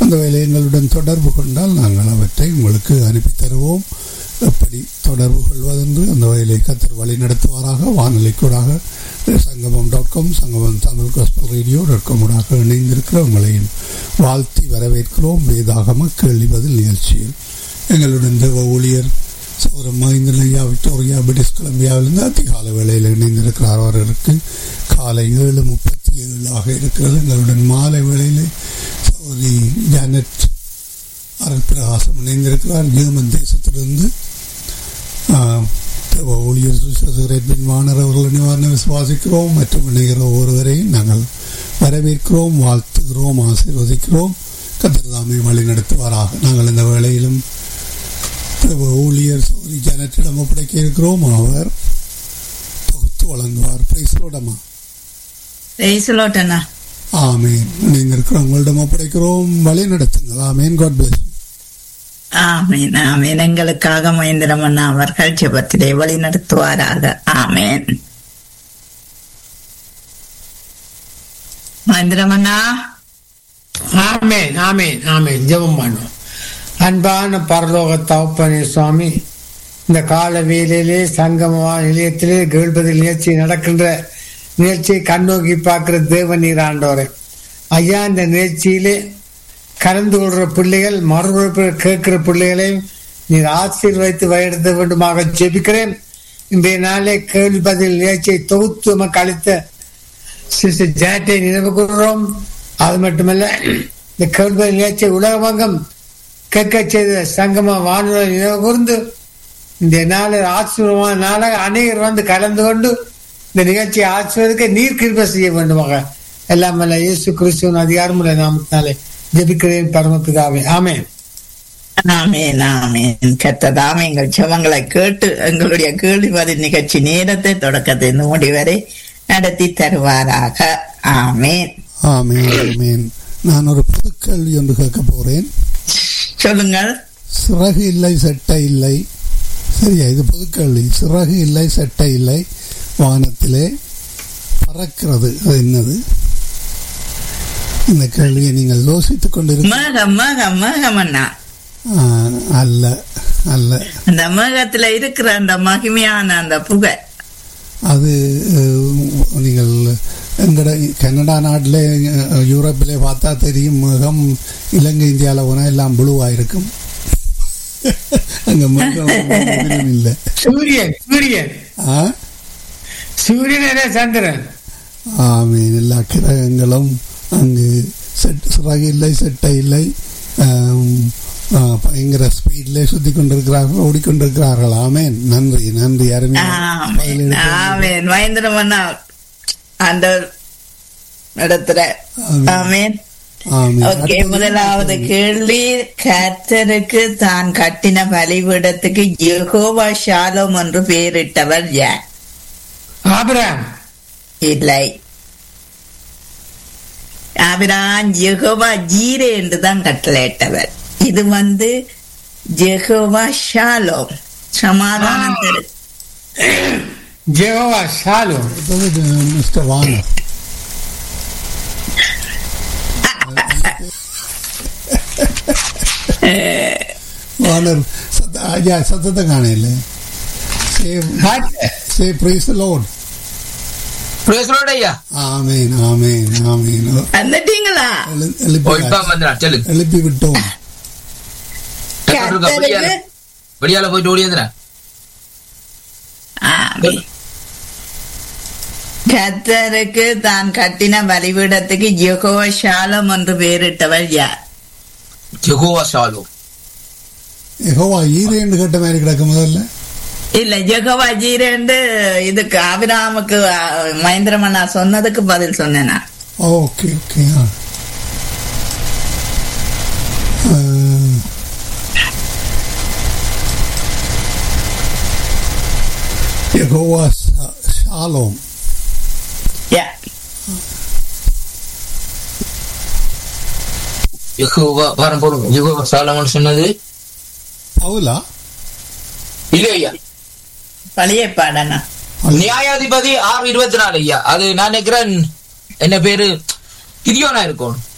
அந்த வேலை எங்களுடன் தொடர்பு கொண்டால் நாங்கள் அவற்றை உங்களுக்கு அனுப்பி தருவோம் எப்படி தொடர்பு கொள்வதென்று அந்த வயலை கத்தர் வழி நடத்துவாராக வானொலிக்கூடாக சங்கமம் dot com Sangamam Tamil gospel radio dot காமூடாக இணைந்திருக்கிற உங்களையும் வாழ்த்தி வரவேற்கிறோம் வேதாகம கேள்வி பதில் நிகழ்ச்சியில் எங்களுடன் தேவ ஊழியர் சௌரம் மஹிந்திரன் ஐயா விக்டோரியா பிரிட்டிஷ் கொலம்பியாவிலிருந்து அதிகால வேளையில் இணைந்திருக்கிறார் அவர்களுக்கு காலை ஏழு முப்பத்தி ஏழு ஆக இருக்கிறது எங்களுடன் மாலை வேளையில் சௌரி ஜானட் அருள் பிரகாசம் இணைந்திருக்கிறார் ஜெர்மன் தேசத்திலிருந்து தேவ ஊழியர் சுரேட்பின் வாணர் அவர்கள் நிவாரணம் விசுவாசிக்கிறோம் மற்றும் இணைகிற ஒருவரையும் நாங்கள் வரவேற்கிறோம் வாழ்த்துகிறோம் ஆசீர்வதிக்கிறோம் கத்திரதாமை வழி நடத்துவாராக நாங்கள் இந்த வேளையிலும் ஊழியர் சௌரி ஜனத்திடம் ஒப்படைக்க இருக்கிறோம் அவர் தொகுத்து வழங்குவார் பிரைஸ்லோடமா பேசலோட்டண்ணா ஆமேன் நீங்கள் இருக்கிற உங்களிடம் ஒப்படைக்கிறோம் வழி நடத்துங்கள் ஆமேன் காட் பிளஸ் ஆமேன் ஆமேன் எங்களுக்காக மகேந்திரமண்ணா அவர்கள் ஜெபத்திலே வழி நடத்துவாராக ஆமேன் மகேந்திரமண்ணா ஆமேன் ஆமேன் ஆமேன் ஜெபம் பண்ணும் அன்பான பரலோக தகப்பனே சுவாமி இந்த கால வேலையிலே சங்கம நிலையத்திலே கேள்பதி நிகழ்ச்சி நடக்கின்ற நிகழ்ச்சியை கண்ணோக்கி பார்க்கிற தேவ நீராண்டோரை ஐயா இந்த நிகழ்ச்சியிலே கலந்து கொள்கிற பிள்ளைகள் மறுபுறப்பு கேட்கிற பிள்ளைகளையும் நீர் ஆசீர்வதித்து வழிநடத்த வேண்டுமாக ஜெபிக்கிறேன் இன்றைய நாளே கேள்வி பதில் நிகழ்ச்சியை தொகுத்து நமக்கு அளித்த சிஸ்டர் ஜாட்டை நினைவு கூறுகிறோம் அது மட்டுமல்ல இந்த கேள்வி பதில் நிகழ்ச்சியை உலகமங்கம் கேட்க செய்த சங்கம வானொலி நினைவு கூர்ந்து இந்த நாளில் ஆசீர்வமான நாளாக அநேகர் வந்து கலந்து கொண்டு இந்த நிகழ்ச்சியை ஆசிர்வதிக்க நீர் கிருப செய்ய வேண்டுமாக எல்லாம் அல்ல இயேசு கிறிஸ்துவின் அதிகாரமுள்ள நாமத்தினாலே ஜெபிக்கிறேன் பரமபிதாவே ஆமேன் ஆமேன் ஆமேன் கத்ததாம் எங்கள் ஜெபங்களை கேட்டு எங்களுடைய கேள்வி பதில் நிகழ்ச்சி நேரத்தை தொடக்கத்தின் முடி வரை நடத்தி தருவாராக ஆமேன் ஆமேன் ஆமேன் நான் ஒரு புது கேள்வி ஒன்று கேட்க போறேன் சொல்லுங்கள் சிறகு இல்லை சட்டை இல்லை சரியா இது புது கேள்வி சிறகு இல்லை சட்டை இல்லை வானத்திலே பறக்கிறது அது என்னது இந்த கேள்வியை நீங்கள் யோசித்துக் கொண்டிருக்க மேகம் மேகம் மேகம் அண்ணா அல்ல அல்ல அந்த மேகத்துல இருக்கிற அந்த மகிமையான அந்த புகை அது நீங்கள் எங்கட கனடா நாட்டில் யூரோப்பிலே பார்த்தா தெரியும் மேகம் இலங்கை இந்தியாவில் போனால் எல்லாம் புழுவாக இருக்கும் அங்க மேகம் இல்லை சூரியன் சூரியன் ஆ சூரியன் சந்திரன் ஆமீன் எல்லா கிரகங்களும் அங்கு செட் சிறகு இல்லை செட்டை இல்லை பயங்கர ஸ்பீட்ல சுத்தி கொண்டிருக்கிறார்கள் ஓடிக்கொண்டிருக்கிறார்கள் ஆமேன் நன்றி நன்றி ஆமேன் மகேந்திரம் அண்ணா அந்த இடத்துல ஆமேன் ஓகே முதலாவது கேள்வி கர்த்தருக்கு தான் கட்டின பலிபீடத்துக்கு யெகோவா ஷாலோம் என்று பெயரிட்டவர் யார் ஆபிராம் இல்லை ஆபிரான் ஜெகோவா ஜீரே என்று தான் கட்டளையிட்டவர் இது வந்து ஜெகோவா ஷாலோம் சமாதானம் தரு ஜெகோவா ஷாலோம் மிஸ்டர் வானர் வானர் ஐயா சத்தத்தை காணையில சே பிரைஸ் லோட் ஐயா ஆமேன் ஆமேன் ஆமேன் வந்துட்டீங்களா எழுப்பி விட்டோம் வெளியால போயிட்டு ஓடியாந்துற கத்தருக்கு தான் கட்டின பலிபீடத்துக்கு யெகோவா ஷாலம் என்று பெயரிட்டவர் யார் ஜெகோவா ஷாலோ யெகோவா ஈரேண்டு கேட்ட மாதிரி கிடக்கு முதல்ல இல்ல ஜெகோவா ஜீரேண்டு இதுக்கு அபிராமுக்கு மகேந்திரமண்ணா சொன்னதுக்கு பதில் சொன்னேனா okay okay Jehovah shalom Jehovah வாரம் போடுங்க யெகோவா ஷாலோம்னு சொன்னது பவுலா இல்ல ஐயா பழைய பாடனா நியாயாதிபதி ஆறு இருபத்தி நாலு ஐயா அது நான் நினைக்கிறேன் என்ன பேரு கிரியோனா இருக்கும்